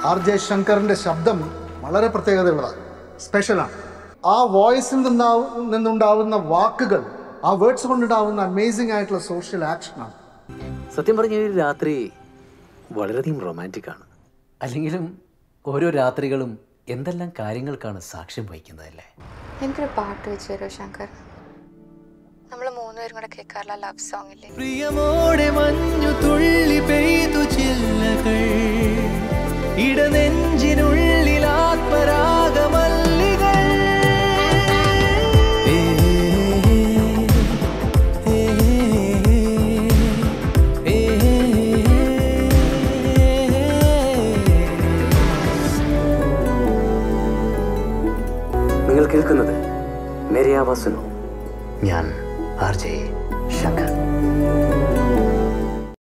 R J ശങ്കറിന്റെ ശബ്ദം വളരെ പ്രത്യേകതയുള്ളതാണ് സ്പെഷ്യലാണ് ആ വോയിസിൽ നിന്നാവും നിന്നുണ്ടാവുന്ന വാക്കുകൾ ആ വേർഡ്സ് കൊണ്ടുണ്ടാവുന്ന അമേസിംഗ് ആയിട്ടുള്ള സോഷ്യൽ ആക്ഷനാണ് സത്യം പറഞ്ഞ ഈ രാത്രി വളരെയധികം റൊമാൻറ്റിക് ആണ് അല്ലെങ്കിലും ഓരോ രാത്രികളും എന്തെല്ലാം കാര്യങ്ങൾക്കാണ് സാക്ഷ്യം വഹിക്കുന്നതല്ലേ എനിക്കൊരു പാട്ട് വെച്ച് തരുമോ ശങ്കർ നമ്മൾ മൂന്നുപേരും കൂടെ കേൾക്കാറുള്ള ലവ് സോങ് ഇല്ലേ പ്രിയമോടെ മഞ്ഞു തുള്ളി പെയ്തു ചില്ലകൾ ഇടനെഞ്ചിനുള്ളിൽ ആത്മരാഗമല്ലികൾ ഏ, ഏ, ഏ, നിങ്ങൾ കേൾക്കുന്നത് മേരിയാവാസുനോ ഞാൻ ആർ ജെ